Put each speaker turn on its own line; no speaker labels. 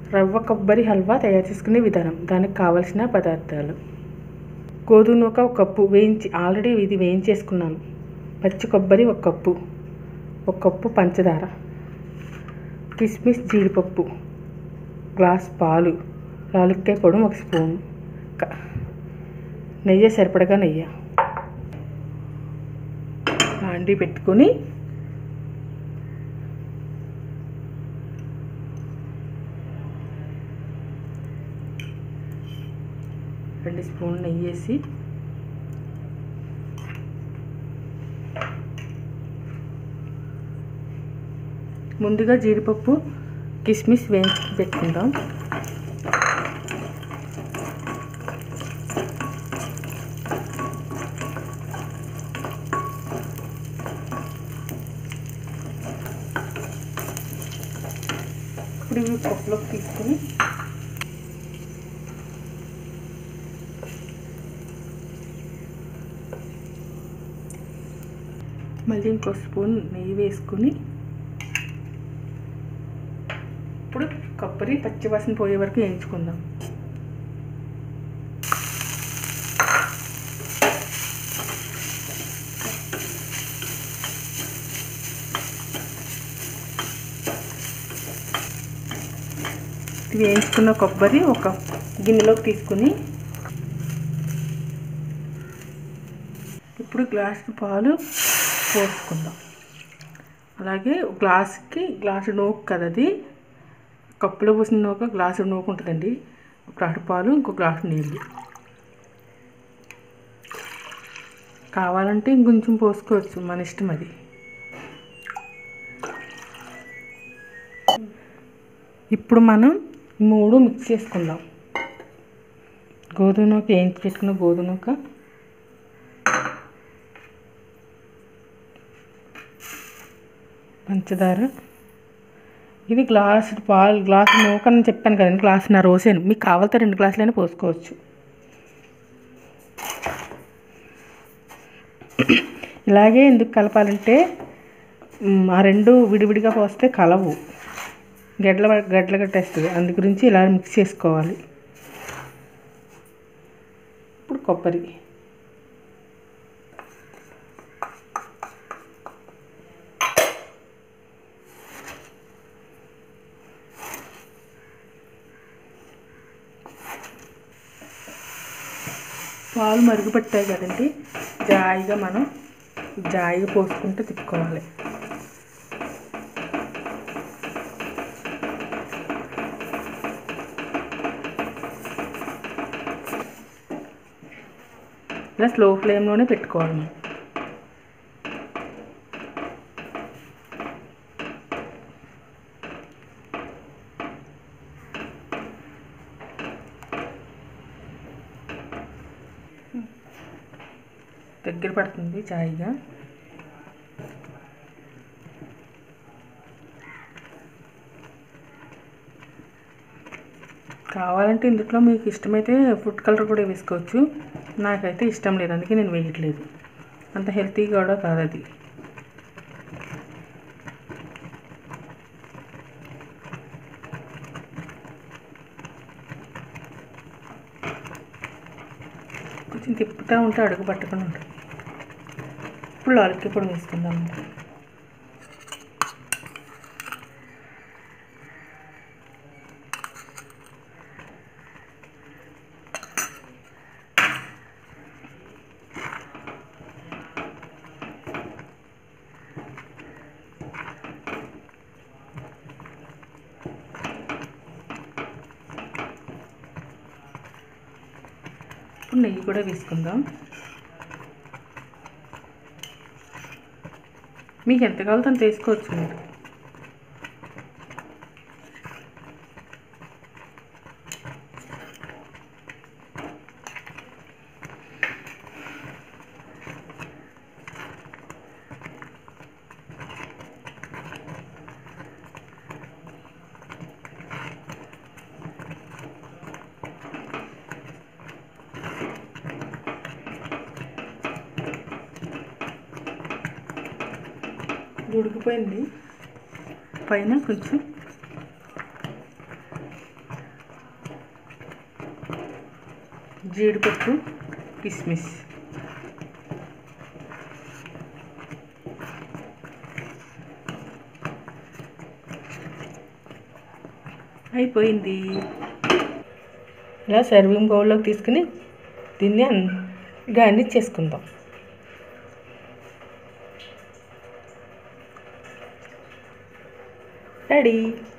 రవ్వ కొబ్బరి హల్వా తయారు చేసుకునే విధానం దానికి కావలసిన పదార్థాలు గోధుమ నూక ఒక కప్పు వేయించి ఆల్రెడీ ఇది వేయించేసుకున్నాను పచ్చి కొబ్బరి ఒక కప్పు ఒక కప్పు పంచదార కిస్మిస్ జీడిపప్పు గ్లాస్ పాలు లాలిక్కాయ పొడి ఒక స్పూన్ క- నెయ్యి సరిపడగా నెయ్యి లాంటి పెట్టుకొని రెండు స్పూన్లు నెయ్యి వేసి ముందుగా జీడిపప్పు కిస్మిస్ వేయించి పెట్టుకుందాం ఇప్పుడు ఇవి పప్పులోకి తీసుకొని మళ్ళీ ఇంకో స్పూన్ నెయ్యి వేసుకొని ఇప్పుడు కొబ్బరి పచ్చివాసన పోయే వరకు వేయించుకుందాం ఇది వేయించుకున్న కొబ్బరి ఒక గిన్నెలోకి తీసుకుని ఇప్పుడు గ్లాస్ పాలు పోసుకుందాం అలాగే గ్లాస్కి గ్లాసు నూకు కదా అది కప్పులో పోసిన నూక గ్లాసు నూకు ఉంటుందండి ఒక గ్లాసు పాలు ఇంకో గ్లాసు నీళ్ళు కావాలంటే ఇంకొంచెం పోసుకోవచ్చు మన ఇష్టం అది ఇప్పుడు మనం ఈ మూడు మిక్స్ చేసుకుందాం గోధుమ నూక వేయించి పెట్టుకున్న గోధుమ నూక పంచదార ఇది గ్లాస్ పాలు గ్లాస్ నూకని చెప్పాను కదండి గ్లాస్ నా రోసాను మీకు కావాలితే రెండు గ్లాసులైనా పోసుకోవచ్చు ఇలాగే ఎందుకు కలపాలంటే మ్, ఆ రెండు విడివిడిగా పోస్తే కలవు గడ్డల గడ్డలు కట్టేస్తుంది అందు గురించి ఇలా మిక్స్ చేసుకోవాలి ఇప్పుడు కొబ్బరి పాలు మరుగుపట్టాయి కదండి జాయిగా మనం జాయిగా పోసుకుంటూ తిప్పుకోవాలి ఇలా స్లో ఫ్లేమ్లోనే పెట్టుకోవాలి మనం దగ్గర పడుతుంది జాయిగా కావాలంటే ఇందులో మీకు ఇష్టమైతే ఫుడ్ కలర్ కూడా వేసుకోవచ్చు నాకైతే ఇష్టం లేదు అందుకే నేను వేయట్లేదు అంత హెల్తీ కూడా కాదు అది కొంచెం తిప్పుతూ ఉంటే అడుగు పట్టకుండా ఉంటుంది ఇప్పుడు లాలిక్కి పొడి వేసుకుందాం ఇప్పుడు నెయ్యి కూడా వేసుకుందాం మీకు ఎంత కావాలో అంత వేసుకోవచ్చు మీరు ఇది ఉడికిపోయింది పైన కొంచెం జీడిపప్పు కిస్మిస్ అయిపోయింది ఇలా సర్వింగ్ బౌల్లోకి తీసుకుని దీన్ని గార్నిష్ చేసుకుందాం రెడీ